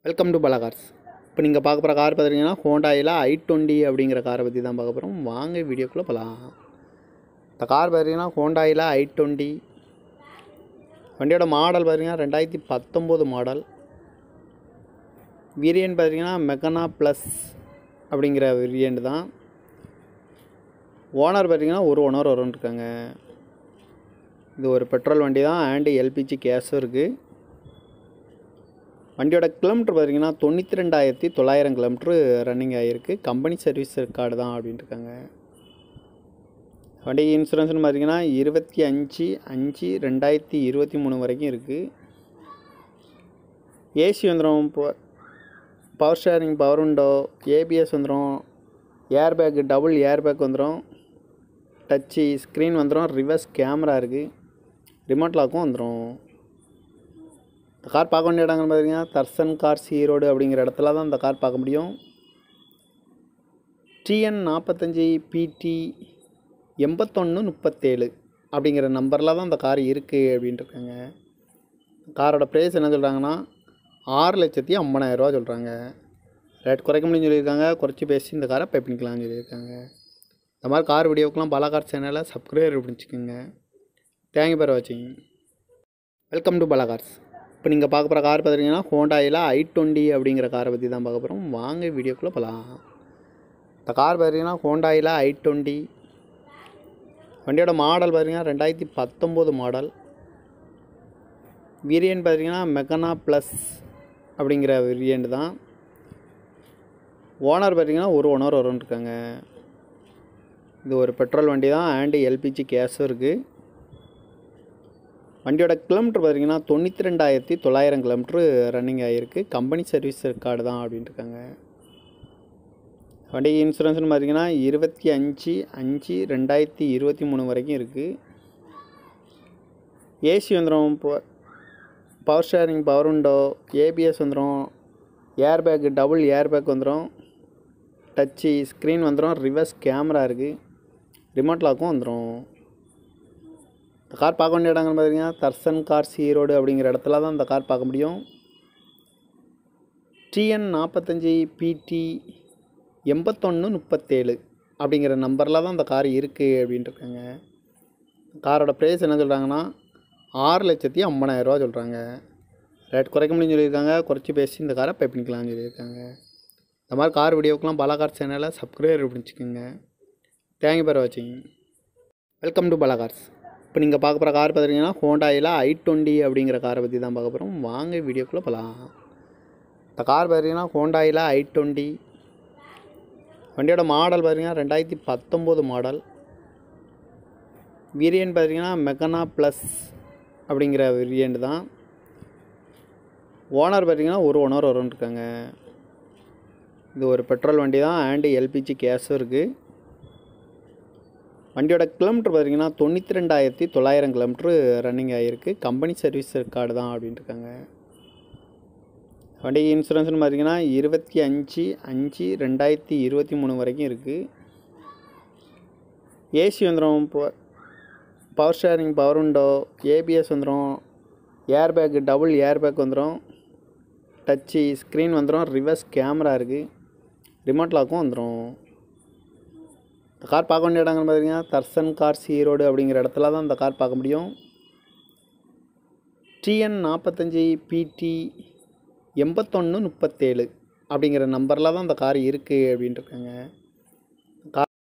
welcome to பலா cars இப்போ நீங்கள் பார்க்க போகிற கார் பார்த்தீங்கன்னா ஹோண்டாயில் ஐ டுவெண்ட்டி அப்படிங்கிற காரை பற்றி தான் பார்க்க போகிறோம் வாங்க வீடியோக்குள்ளே போகலாம் இந்த கார் பார்த்தீங்கன்னா ஹோண்டாயில் ஐ டுவெண்ட்டி வண்டியோட மாடல் பார்த்தீங்கன்னா ரெண்டாயிரத்தி பத்தொம்போது மாடல் வேரியன்ட் பார்த்தீங்கன்னா மெக்கனா ப்ளஸ் அப்படிங்கிற வேரியண்ட் தான் ஓனர் பார்த்தீங்கன்னா ஒரு ஓனர் வரும்னு இருக்காங்க இது ஒரு பெட்ரோல் வண்டி தான் அண்டு எல்பிஜி கேஸும் இருக்குது வண்டியோட கிலோமீட்டர் பார்த்தீங்கன்னா தொண்ணூற்றி ரெண்டாயிரத்தி தொள்ளாயிரம் கிலோமீட்ரு ரன்னிங் ஆகிருக்கு கம்பெனி சர்வீஸ் ரெக்கார்டு தான் அப்படின்ட்டு இருக்காங்க வண்டி இன்சூரன்ஸ்னு பார்த்தீங்கன்னா இருபத்தி அஞ்சு அஞ்சு ரெண்டாயிரத்தி இருபத்தி மூணு வரைக்கும் இருக்குது ஏசி வந்துடும் power steering power window ABS வந்துடும் airbag double airbag வந்துடும் டச்சு ஸ்க்ரீன் வந்துடும் ரிவர்ஸ் கேமரா இருக்குது ரிமோட் லாக்கும் வந்துடும் இந்த கார் பார்க்க வேண்டிய இடங்கள் பார்த்தீங்கன்னா தர்சன் கார்ஸ் ஈரோடு அப்படிங்கிற இடத்துல தான் இந்த கார் பார்க்க முடியும் டிஎன் நாற்பத்தஞ்சி பிடி எண்பத்தொன்று முப்பத்தேழு அப்படிங்கிற நம்பரில் தான் இந்த கார் இருக்குது அப்படின்ட்டு இருக்காங்க காரோட ப்ரைஸ் என்ன சொல்கிறாங்கன்னா ஆறு லட்சத்தி ஐம்பதாயிரரூவா சொல்கிறாங்க ரேட் குறைக்க முடியும்னு சொல்லியிருக்காங்க குறைச்சி பேசி இந்த காரை பை பண்ணிக்கலாம்னு சொல்லியிருக்காங்க இந்த மாதிரி கார் வீடியோக்கெலாம் பல கார் சேனலை சப்ஸ்கிரைப் பண்ணிச்சுக்கோங்க தேங்க்யூ பேர் வாட்சிங் வெல்கம் டு பலா கார்ஸ் இப்போ நீங்கள் பார்க்க போகிற கார் பார்த்தீங்கன்னா ஹோண்டாயில் ஐ டுவெண்ட்டி அப்படிங்கிற காரை பற்றி தான் பார்க்க போகிறோம் வாங்க வீடியோக்குள்ளே போகலாம் இந்த கார் பார்த்தீங்கன்னா ஹோண்டாயில் ஐ டுவெண்ட்டி வண்டியோட மாடல் பார்த்தீங்கன்னா ரெண்டாயிரத்தி பத்தொம்போது மாடல் வேரியன்ட் பார்த்தீங்கன்னா மெக்கனா ப்ளஸ் அப்படிங்கிற வேரியண்ட் தான் ஓனர் பார்த்தீங்கன்னா ஒரு ஓனர் வரும்னு இருக்காங்க இது ஒரு பெட்ரோல் வண்டி தான் அண்டு எல்பிஜி கேஸும் இருக்குது வண்டியோட கிலோமீட்டர் பார்த்தீங்கன்னா தொண்ணூற்றி ரெண்டாயிரத்தி தொள்ளாயிரம் கிலோமீட்ரு ரன்னிங் ஆகிருக்கு கம்பெனி சர்வீஸ் ரெக்கார்டு தான் அப்படின்ட்டு இருக்காங்க வண்டி இன்சூரன்ஸ்னு பார்த்தீங்கன்னா இருபத்தி அஞ்சு அஞ்சு ரெண்டாயிரத்தி இருபத்தி மூணு வரைக்கும் இருக்குது ஏசி வந்துடும் power steering power window ABS வந்துடும் airbag double airbag வந்துடும் டச்சு ஸ்க்ரீன் வந்துடும் ரிவர்ஸ் கேமரா இருக்குது ரிமோட் லாக்கும் வந்துடும் இந்த கார் பார்க்க வேண்டிய இடங்கள் பார்த்தீங்கன்னா தர்சன் கார்ஸ் ஈரோடு அப்படிங்கிற இடத்துல தான் இந்த கார் பார்க்க முடியும் டிஎன் நாற்பத்தஞ்சி பிடி எண்பத்தொன்று முப்பத்தேழு அப்படிங்கிற நம்பரில் தான் இந்த கார் இருக்குது அப்படின்ட்டு இருக்காங்க காரோட ப்ரைஸ் என்ன சொல்கிறாங்கன்னா ஆறு லட்சத்தி ஐம்பதாயிரரூவா சொல்கிறாங்க ரேட் குறைக்க முடியும்னு சொல்லியிருக்காங்க குறைச்சி பேசி இந்த காரை பை பண்ணிக்கலாம்னு சொல்லியிருக்காங்க இந்த மாதிரி கார் வீடியோக்கெலாம் பல கார் சேனலை சப்ஸ்கிரைப் பண்ணிச்சுக்கோங்க தேங்க்யூ பேர் வாட்சிங் வெல்கம் டு பலா கார்ஸ் இப்போ நீங்கள் பார்க்க போகிற கார் பார்த்தீங்கன்னா ஹோண்டாயில் ஐ டுவெண்ட்டி அப்படிங்கிற காரை பற்றி தான் பார்க்க போகிறோம் வாங்க வீடியோக்குள்ளே போகலாம் இந்த கார் பார்த்தீங்கன்னா ஹோண்டாயில் ஐ டுவெண்ட்டி வண்டியோட மாடல் பார்த்தீங்கன்னா ரெண்டாயிரத்தி பத்தொம்போது மாடல் வேரியன்ட் பார்த்தீங்கன்னா மெக்கனா ப்ளஸ் அப்படிங்கிற வேரியண்ட் தான் ஓனர் பார்த்தீங்கன்னா ஒரு ஓனர் வரும்னு இருக்காங்க இது ஒரு பெட்ரோல் வண்டி தான் அண்டு எல்பிஜி கேஸும் இருக்குது வண்டியோட கிலோமீட்டர் பார்த்தீங்கன்னா தொண்ணூற்றி ரெண்டாயிரத்தி தொள்ளாயிரம் கிலோமீட்ரு ரன்னிங் ஆகிருக்கு கம்பெனி சர்வீஸ் ரெக்கார்டு தான் அப்படின்ட்டு இருக்காங்க வண்டி இன்சூரன்ஸ்னு பார்த்தீங்கன்னா இருபத்தி அஞ்சு அஞ்சு ரெண்டாயிரத்தி இருபத்தி மூணு வரைக்கும் இருக்குது ஏசி வந்துடும் power steering power window ABS வந்துடும் airbag double airbag வந்துடும் டச்சு ஸ்க்ரீன் வந்துடும் ரிவர்ஸ் கேமரா இருக்குது ரிமோட் லாக்கும் வந்துடும் இந்த கார் பார்க்க வேண்டிய இடங்கள் பார்த்தீங்கன்னா தர்சன் கார்ஸ் ஈரோடு அப்படிங்கிற இடத்துல தான் இந்த கார் பார்க்க முடியும் டிஎன் நாற்பத்தஞ்சி பிடி எண்பத்தொன்று முப்பத்தேழு அப்படிங்கிற நம்பரில் தான் இந்த கார் இருக்குது அப்படின்ட்டு இருக்காங்க